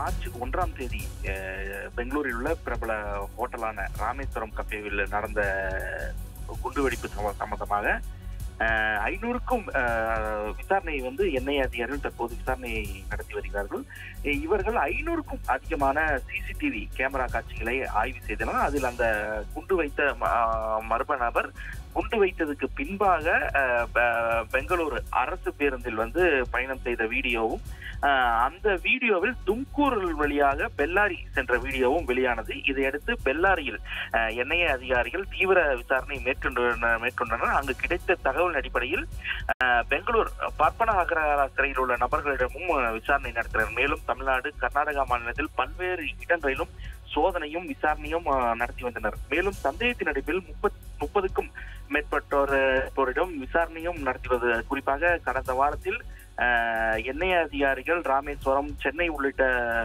March ஒன்றாம் தேதி அஹ், பெங்களூரில் உள்ள பிரபல ஹோட்டலான ராமேஸ்வரம் கஃபேவில் நடந்த குண்டுவெடிப்பு சம்ப- சம்பந்தமாக அஹ், ஐநூறுக்கும் அஹ், விசாரணை வந்து என்ஐஏ அதிகாரிகள் தற்போது விசாரணை நடத்தி வருகிறார்கள் அஹ், இவர்கள் ஐநூறுக்கும் அதிகமான சிசிடிவி கேமரா காட்சிகளை ஆய்வு செய்தனர் அதில் அந்த குண்டு வைத்த ம- அஹ், மர்ம நபர் குண்டு வைத்ததுக்கு பின்பாக அஹ், பெ- பெங்களூரு அரசு பேருந்தில் வந்து பயணம் செய்த வீடியோவும் அஹ், அந்த வீடியோவில் தும்கூர் வழியாக பெல்லாரி சென்ற வீடியோவும் வெளியானது இதையடுத்து பெல்லாரியில் என்ஐஏ அதிகாரிகள் தீவிர விசாரணை மேற்கொண்டு மேற்கொண்டனர் அங்கு கிடைத்த தகவல் அடிப்படையில் அஹ், பெங்களூர் பற்பன அகரகாரா சிறையில் உள்ள நபர்களிடமும் அஹ், விசாரணை நடத்தினர் மேலும் தமிழ்நாடு கர்நாடகா மாநிலத்தில் பல்வேறு இடங்களிலும் சோதனையும் விசாரணையும் அஹ், நடத்தி வந்தனர் மேலும் சந்தேகத்தின் அடிப்பில் முப்பத் முப்பதுக்கும் மேற்பட்டோர் போரிடம் விசாரணையும் நடத்துவது குறிப்பாக கடந்த வாரத்தில் எண்ணெய் அதிகாரிகள் ராமேஸ்வரம் சென்னை உள்ளிட்ட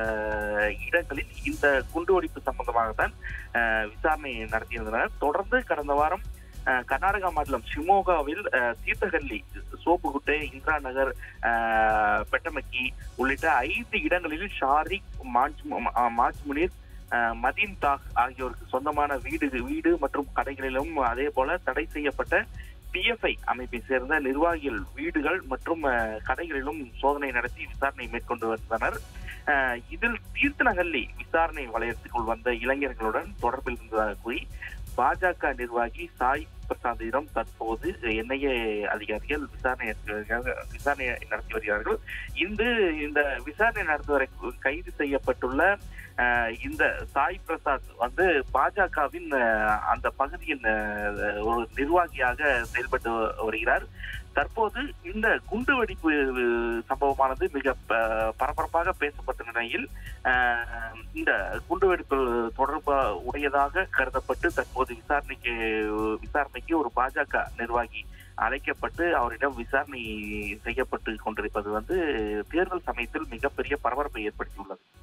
அஹ், இடங்களில் இந்த குண்டுவெடிப்பு சம்பந்தமாகத்தான் அஹ், விசாரணை நடத்தியிருந்தனர் தொடர்ந்து கடந்த வாரம் அஹ், கர்நாடகா மாநிலம் ஷிமோகாவில் அஹ், தீர்த்தஹள்ளி சோப்புகுட்டை இந்திரா நகர் அஹ், பெட்டமக்கி உள்ளிட்ட ஐந்து இடங்களில் ஷாரிக் மாஜ் அஹ், மாஜ் முனீர் அஹ், மதீன் தாக் ஆகியோருக்கு சொந்தமான வீடு வீடு மற்றும் கடைகளிலும் அதே போல தடை செய்யப்பட்ட பிஎஃப்ஐ அமைப்பை சேர்ந்த நிர்வாகிகள் வீடுகள் மற்றும் அஹ், கடைகளிலும் சோதனை நடத்தி விசாரணை மேற்கொண்டு வந்தனர் அஹ், இதில் தீர்த்தநகல்லி விசாரணை வளையத்துக்குள் வந்த இளைஞர்களுடன் தொடர்பில் இருந்ததாக கூறி பாஜக நிர்வாகி சாய் பிரசாத்திடம் தற்போது என்ஐஏ அதிகாரிகள் விசாரணை நடத்தி வருகிறார்கள்- விசாரணை நடத்தி வருகிறார்கள் இந்த இந்த விசாரணை நடத்துவரை கைது செய்யப்பட்டுள்ள அஹ், இந்த சாய் பிரசாத் வந்து பாஜகவின் அஹ், அந்த பகுதியின் அஹ், ஒரு நிர்வாகியாக செயல்பட்டு வருகிறார் தற்போது இந்த குண்டுவெடிப்பு அஹ், சம்பவமானது மிக ப- பரபரப்பாக பேசப்பட்ட நிலையில் அஹ், இந்த குண்டுவெடிப்பு தொடர்பு உடையதாக கருதப்பட்டு தற்போது விசாரணைக்கு விசாரணைக்கு ஒரு பாஜக நிர்வாகி அழைக்கப்பட்டு அவரிடம் விசாரணை செய்யப்பட்டு கொண்டிருப்பது வந்து தேர்தல் சமயத்தில் மிகப்பெரிய பரபரப்பை ஏற்படுத்தியுள்ளது